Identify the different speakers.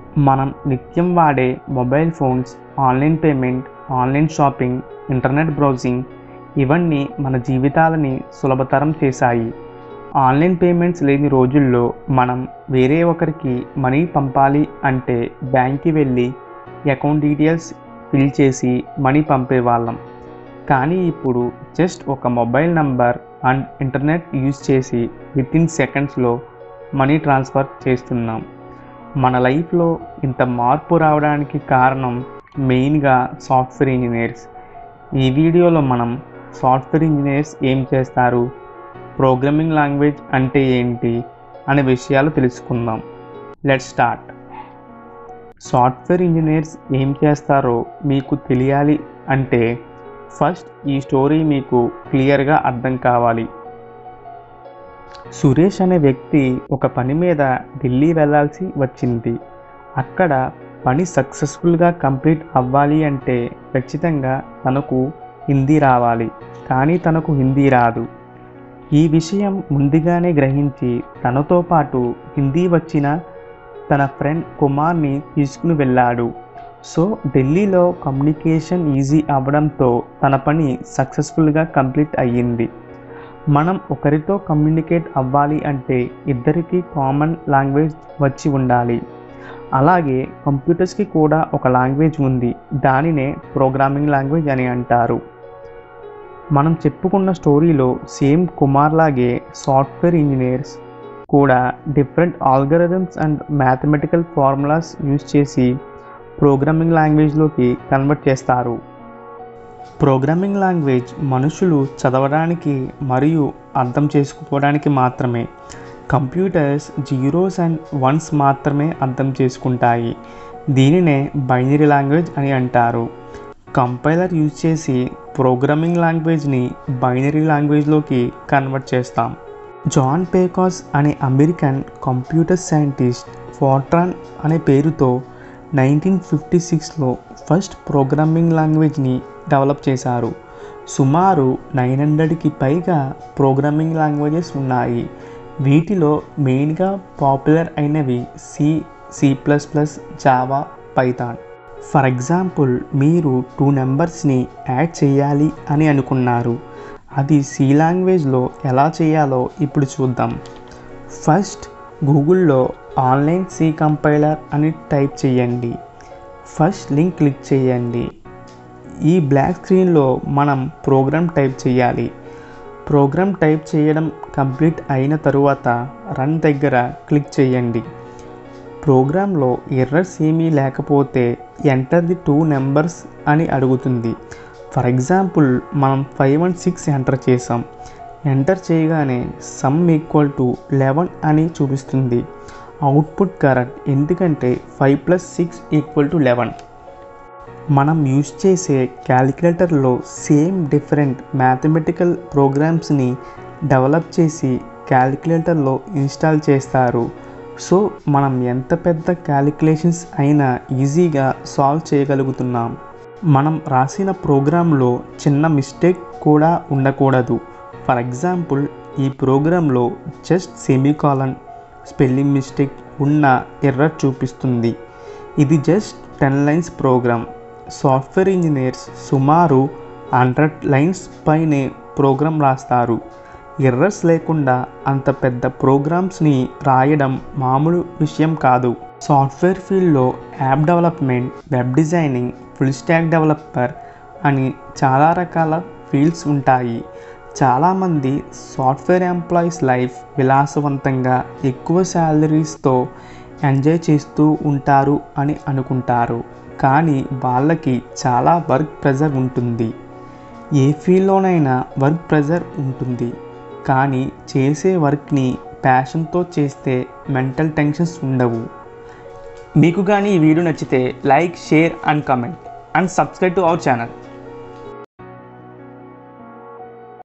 Speaker 1: మనం నిత్యం వాడే mobile phones online payment online shopping internet browsing ఇవన్నీ మన జీవితాలని సులభతరం చేశాయి ఆన్లైన్ పేమెంట్స్ లేని రోజుల్లో మనం వేరే ఒకరికి మనీ పంపాలి అంటే బ్యాంక్కి వెళ్ళి అకౌంట్ డీటెయిల్స్ ఫిల్ చేసి మనీ పంపేవాళ్ళం కానీ ఇప్పుడు జస్ట్ ఒక mobile number and internet use చేసి విత్ ఇన్ సెకండ్స్లో మనీ ట్రాన్స్ఫర్ చేస్తున్నాం మన లైఫ్లో ఇంత మార్పు రావడానికి కారణం మెయిన్గా సాఫ్ట్వేర్ ఇంజనీర్స్ ఈ వీడియోలో మనం సాఫ్ట్వేర్ ఇంజనీర్స్ ఏం చేస్తారు ప్రోగ్రామింగ్ లాంగ్వేజ్ అంటే ఏంటి అనే విషయాలు తెలుసుకుందాం లెట్ స్టార్ట్ సాఫ్ట్వేర్ ఇంజనీర్స్ ఏం చేస్తారో మీకు తెలియాలి అంటే ఫస్ట్ ఈ స్టోరీ మీకు క్లియర్గా అర్థం కావాలి సురేష్ అనే వ్యక్తి ఒక పని మీద ఢిల్లీ వెళ్ళాల్సి వచ్చింది అక్కడ పని సక్సెస్ఫుల్గా కంప్లీట్ అవ్వాలి అంటే ఖచ్చితంగా తనకు హిందీ రావాలి కానీ తనకు హిందీ రాదు ఈ విషయం ముందుగానే గ్రహించి తనతో పాటు హిందీ వచ్చిన తన ఫ్రెండ్ కుమార్ని తీసుకుని వెళ్ళాడు సో ఢిల్లీలో కమ్యూనికేషన్ ఈజీ అవ్వడంతో తన పని సక్సెస్ఫుల్గా కంప్లీట్ అయ్యింది మనం ఒకరితో కమ్యూనికేట్ అవ్వాలి అంటే ఇద్దరికి కామన్ లాంగ్వేజ్ వచ్చి ఉండాలి అలాగే కంప్యూటర్స్కి కూడా ఒక లాంగ్వేజ్ ఉంది దానినే ప్రోగ్రామింగ్ లాంగ్వేజ్ అని అంటారు మనం చెప్పుకున్న స్టోరీలో సేమ్ కుమార్ లాగే సాఫ్ట్వేర్ ఇంజనీర్స్ కూడా different algorithms and mathematical formulas use చేసి ప్రోగ్రామింగ్ లాంగ్వేజ్లోకి కన్వర్ట్ చేస్తారు ప్రోగ్రామింగ్ లాంగ్వేజ్ మనుషులు చదవడానికి మరియు అర్థం చేసుకోవడానికి మాత్రమే కంప్యూటర్స్ జీరోస్ అండ్ వన్స్ మాత్రమే అర్థం చేసుకుంటాయి దీనినే బైనరీ లాంగ్వేజ్ అని అంటారు కంపైలర్ యూజ్ చేసి ప్రోగ్రామింగ్ లాంగ్వేజ్ని బైనరీ లాంగ్వేజ్లోకి కన్వర్ట్ చేస్తాం జాన్ పేకాస్ అనే అమెరికన్ కంప్యూటర్ సైంటిస్ట్ ఫోర్ట్రాన్ అనే పేరుతో నైన్టీన్ ఫిఫ్టీ సిక్స్లో ఫస్ట్ ప్రోగ్రామింగ్ లాంగ్వేజ్ని డెవలప్ చేశారు సుమారు నైన్ హండ్రెడ్కి పైగా ప్రోగ్రామింగ్ లాంగ్వేజెస్ ఉన్నాయి వీటిలో మెయిన్గా పాపులర్ అయినవి C C plus plus Java Python for example మీరు టూ నెంబర్స్ని యాడ్ చేయాలి అని అనుకున్నారు అది సి లాంగ్వేజ్లో ఎలా చేయాలో ఇప్పుడు చూద్దాం ఫస్ట్ గూగుల్లో ఆన్లైన్ సి కంపైలర్ అని టైప్ చేయండి ఫస్ట్ లింక్ క్లిక్ చేయండి ఈ బ్లాక్ స్క్రీన్లో మనం ప్రోగ్రామ్ టైప్ చేయాలి ప్రోగ్రామ్ టైప్ చేయడం కంప్లీట్ అయిన తరువాత రన్ దగ్గర క్లిక్ చేయండి ప్రోగ్రాంలో ఎర్రర్స్ ఏమీ లేకపోతే ఎంటర్ ది టూ నెంబర్స్ అని అడుగుతుంది ఫర్ ఎగ్జాంపుల్ మనం ఫైవ్ అండ్ సిక్స్ ఎంటర్ చేసాం ఎంటర్ చేయగానే సమ్ ఈక్వల్ టు లెవెన్ అని చూపిస్తుంది అవుట్పుట్ కరెక్ట్ ఎందుకంటే five plus six equal to eleven మనం యూజ్ చేసే క్యాలిక్యులేటర్లో సేమ్ డిఫరెంట్ మ్యాథమెటికల్ ప్రోగ్రామ్స్ని డెవలప్ చేసి క్యాలిక్యులేటర్లో ఇన్స్టాల్ చేస్తారు సో మనం ఎంత పెద్ద క్యాలిక్యులేషన్స్ అయినా ఈజీగా సాల్వ్ చేయగలుగుతున్నాం మనం రాసిన ప్రోగ్రాంలో చిన్న మిస్టేక్ కూడా ఉండకూడదు ఫర్ ఎగ్జాంపుల్ ఈ ప్రోగ్రాంలో జస్ట్ సెమీకాలన్ స్పెల్లింగ్ మిస్టేక్ ఉన్న ఎర్రర్ చూపిస్తుంది ఇది just ten lines program software engineers సుమారు హండ్రెడ్ లైన్స్ పైనే ప్రోగ్రామ్ రాస్తారు ఎర్రర్స్ లేకుండా అంత పెద్ద ప్రోగ్రామ్స్ని రాయడం మామూలు విషయం కాదు సాఫ్ట్వేర్ ఫీల్డ్లో app development web designing full stack developer అని చాలా రకాల ఫీల్డ్స్ ఉంటాయి చాలామంది సాఫ్ట్వేర్ ఎంప్లాయీస్ లైఫ్ విలాసవంతంగా ఎక్కువ శాలరీస్తో ఎంజాయ్ చేస్తూ ఉంటారు అని అనుకుంటారు కానీ వాళ్ళకి చాలా వర్క్ ప్రెజర్ ఉంటుంది ఏ ఫీల్డ్లోనైనా వర్క్ ప్రెజర్ ఉంటుంది కానీ చేసే వర్క్ని ప్యాషన్తో చేస్తే మెంటల్ టెన్షన్స్ ఉండవు మీకు కానీ ఈ వీడియో నచ్చితే like share and comment and subscribe to our channel